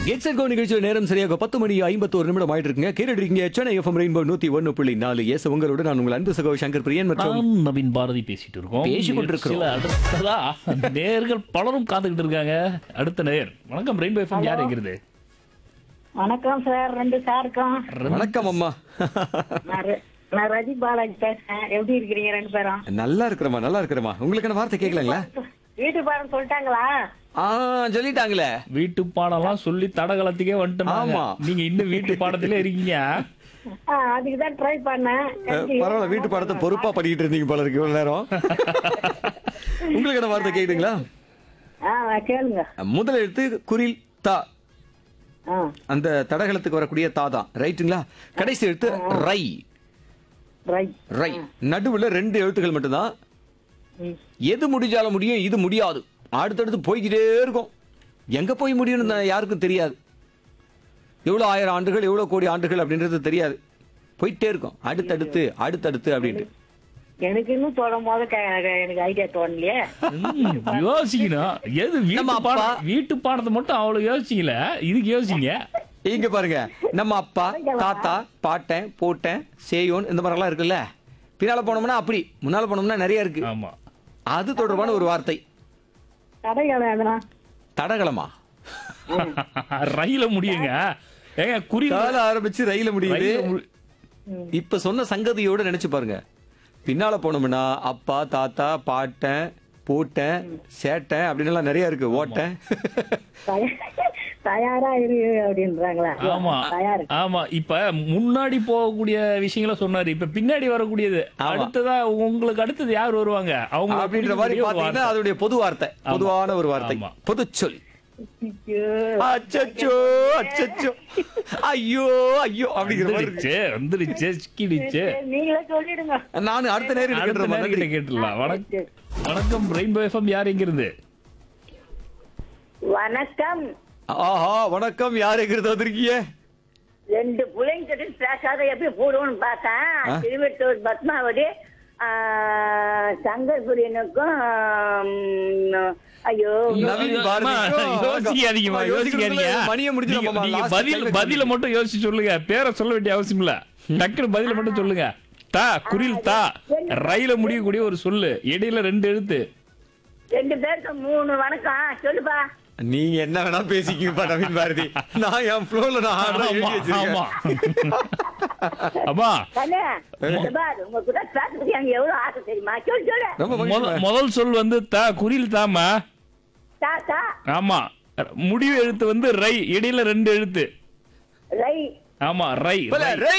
Gets கோ நிகழ்ச்சியில் நேரம் சரியாக பத்து மணி ஐம்பத்தோரு நிமிடம் ஆயிட்டு இருக்குங்க கேட்டுட்டு இருக்கீங்க சென்னை எஃப்எம் ரெயின்போ நூத்தி ஒன்னு புள்ளி நாலு எஸ் உங்களோட நான் உங்கள் அன்பு சகோ சங்கர் பிரியன் மற்றும் நான் நவீன் பாரதி பேசிட்டு இருக்கோம் பேசிக் கொண்டிருக்கிறோம். சில அடுத்ததா நேர்கள் பலரும் காத்துக்கிட்டு இருக்காங்க அடுத்த நேர் வணக்கம் ரெயின்போ எஃப்எம் யார் எங்கிறது வணக்கம் சார் ரெண்டு சாருக்கும் வணக்கம் அம்மா நான் ர- நான் ரதி பாலாஜி பேசுறேன் எப்படி இருக்கிறீங்க ரெண்டு பேரும் நல்லா இருக்கிறமா நல்லா இருக்கிறமா உங்களுக்கான வார்த்தை கேட்கலாங்களா வீட்டு பாடம் சொல்லிட்டாங்களா ஆ சொல்லிட்டாங்களே வீட்டு பாடம்லாம் சொல்லி தடகளத்துக்கே வந்துட்டோம் ஆமா. நீங்க இன்னும் வீட்டு பாடத்திலே இருக்கீங்க ஆ, அதுக்கு தான் ட்ரை பண்ணேன் அஹ், பரவாயில்ல வீட்டு பாடத்தை பொறுப்பா படிக்கிட்டு இருந்தீங்க போல இருக்கு இவ்வளவு நேரம் உங்களுக்கான வார்த்தை கேக்குதுங்களா ஆ கேளுங்க முதல் எழுத்து குரில் தா ஆ அந்த தடகளத்துக்கு வரக்கூடிய தா தான் ரைட்டுங்களா கடைசி எழுத்து ரை ரைட் ரை நடுவுல ரெண்டு எழுத்துக்கள் மட்டும்தான் ம். எது முடிஞ்சாலும் முடியும் இது முடியாது அடுத்தடுத்து போய்கிட்டே இருக்கும் எங்க போய் முடியும்னு நான் யாருக்கும் தெரியாது எவ்வளவு ஆயிரம் ஆண்டுகள் எவ்வளவு கோடி ஆண்டுகள் அப்படின்றது தெரியாது போயிட்டே இருக்கும் அடுத்தடுத்து அடுத்தடுத்து அப்படின்ட்டு எனக்கு இன்னும் தொடரும் போது க- எனக்கு ஐடியா தோணலையே ம், யோசிக்கணும் எது வீட்டு நம்ம அப்பா- பாடம் வீட்டு பாடத்தை மட்டும் அவ்வளவு யோசிக்கல இதுக்கு யோசிங்க இங்க பாருங்க நம்ம அப்பா தாத்தா பாட்டன் போட்டன் சேயோன் இந்த மாதிரிலாம் இருக்குல்ல பின்னால போனோம்னா அப்படி முன்னால போனோம்னா நிறைய இருக்கு ஆமா அது தொடர்பான ஒரு வார்த்தை கடைகள் எதுனா தடகளமா ரயில முடியுங்க ஏங்க குறி கால ஆரம்பிச்சு ரயில முடியுது ரயில மு- இப்ப சொன்ன சங்கதியோட நினைச்சு பாருங்க பின்னால போனோம்னா அப்பா தாத்தா பாட்டன் பூட்டன் சேட்டன் அப்படின்னு எல்லாம் நிறைய இருக்கு ஓட்டன் தயா- தயாரா இரு அப்படின்றாங்களா ஆமா தயார் ஆமா இப்ப முன்னாடி போகக்கூடிய விஷயங்களை சொன்னாரு இப்ப பின்னாடி வரக்கூடியது ஆமா. அடுத்ததா உங்களுக்கு அடுத்தது யார் வருவாங்க அவங்க அப்படின்ற மாதிரி பாத்தீங்கன்னா அதோடைய பொது வார்த்தை பொதுவான ஒரு வார்த்தை ஆமா. பொது சொல் ஐயோ. அச்சச்சோ அச்சச்சோ ஐயோ ஐயோ அப்படிங்கிற மாதிரி இருக்கு. வந்துருச்சு வந்துருச்சு சிக்கிடுச்சு சரி, நீங்களே சொல்லிடுங்க நானும் அடுத்த நேரம் அடுத்த இருக்கின்ற நேரம் கிட்ட மாதிரி கேட்டுடலாம் வணக்கம் வணக்கம் ரெயின்போ எஃப்எம் யார் எங்கிருந்து வணக்கம் ஆஹா வணக்கம் யார் எங்கிறது வந்திருக்கீங்க ரெண்டு பிள்ளைங்க கிட்ட பேசாத எப்படி போடுவோம்னு பார்த்தேன் திருவெட்டூர் பத்மாவதி ஆ, சங்கர்புரியனுக்கும் ம், ஐயோ நவீன் அம்மா, பாரதிக்கும் யோசிக்காதீங்கம்மா, அம்மா, யோசிக்காதீங்க. யோசிக்கிறதுக்குள்ள மணியை முடிச்சிடும் நீங்க- அம்மா, நீங்க last பதில் கேள்வி பதில கேளுங்க. மட்டும் யோசிச்சு சொல்லுங்க பேரை சொல்ல வேண்டிய அவசியம் இல்ல டக்குனு பதில மட்டும் சொல்லுங்க தா குரில் தா ரயில முடியக்கூடிய ஒரு சொல்லு இடையில ரெண்டு எழுத்து ரெண்டு பேருக்கு மூணு வணக்கம் சொல்லுப்பா நீங்க என்ன வேணா பேசிக்கிங்கப்பா நவீன் பாரதி நான் என் ஃப்ளோல நான் ஆடுறேன், ஆமா எழுதி ஆமா வச்சிருக்கேன். அம்மா கண்ணு இந்த பாரு உங்க கூட பேசுறதுக்கு எனக்கு எவ்வளவு ஆசை தெரியுமா சொல்லு சொல்லு ரொம்ப முத- மகிழ்ச்சி. முதல் சொல் வந்து தா குரில் தாமா தாத்தா ஆமா முடிவு எழுத்து வந்து ரை இடையில ரெண்டு எழுத்து ரை ஆமா ரை பல, ரை. ரை